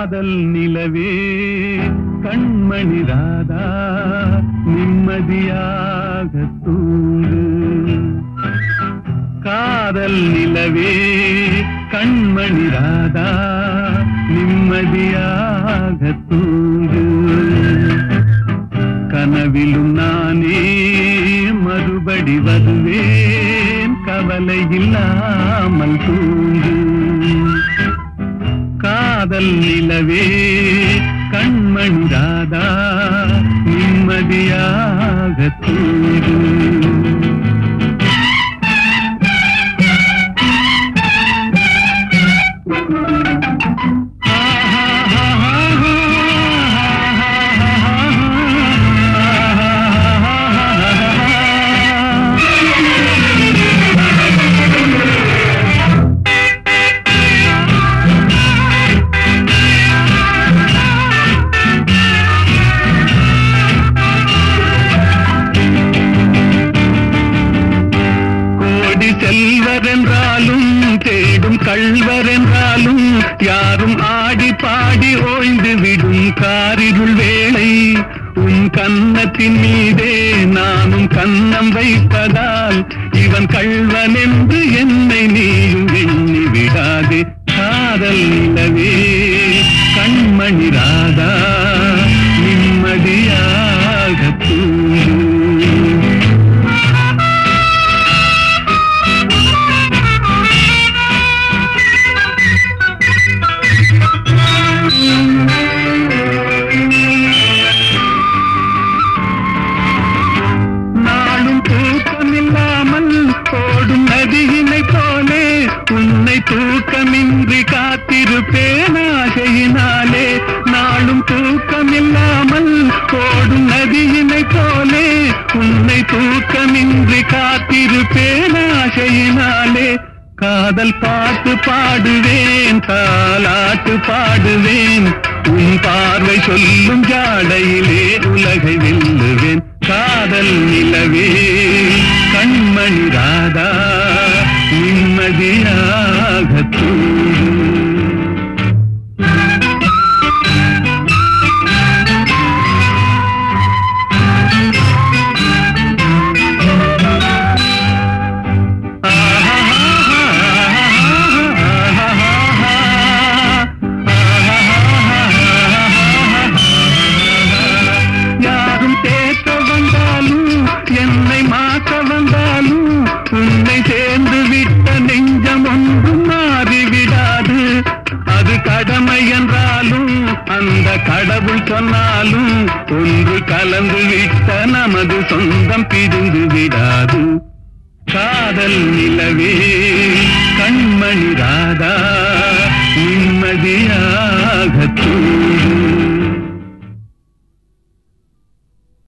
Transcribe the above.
காதல் நிலவே கண்மணி ராதா நிம்மதியாக தூங்கு காதல் நிலவே கண்மணி ராதா நிம்மதியாக தூங்கு கனவிலும் நானே மறுபடி வருவேன் கவலை இல்லாமல் தூங்கு காதல் நிலவே கண்மணி ராதா நிம்மதியாக தூங்கு கோடி செல்வர் என்றாலும் தேடும் கள்வர் என்றாலும் யாரும் ஆடி பாடி ஓய்ந்து விடும் காரிருள் வேளை உன் கன்னத்தின் மீதே நானும் கன்னம் வைப்பதால் இவன் கள்வன் என்று என்னை நீயும் எண்ணி விடாதே காதல் நிலவே கண்மணி ராதா நிம்மதியாக தூங்கு நாளும் தூக்கமில்லாமல் ஓடும் நதியினை போலே உன்னை தூக்கமின்றி காத்திருப்பேன் ஆசையினாலே நாளும் தூக்கமில்லாமல் ஓடும் நதியினை போலே உன்னை தூக்கமின்றி காத்திருப்பேன் ஆசையினாலே காதல் பாட்டு பாடுவேன் தாலாட்டு பாடுவேன் உன் பார்வை சொல்லும் ஜாடையிலே உலகை வெல்லுவேன் காதல் நிலவே கண்மணி ராதா நிம்மதியாக தூங்கு யாரும் தேக்க வந்தாலும் என்னை மாற்ற வந்தாலும் உன்னை சேர்ந்து விட்ட நெஞ்சம் ஒன்றும் மாறிவிடாது அது கடமை என்றாலும் அந்த கடவுள் சொன்னாலும் ஒன்று கலந்து விட்ட நமது சொந்தம் பிரிந்து விடாது காதல் நிலவே கண்மணி ராதா நிம்மதியாக தூங்கு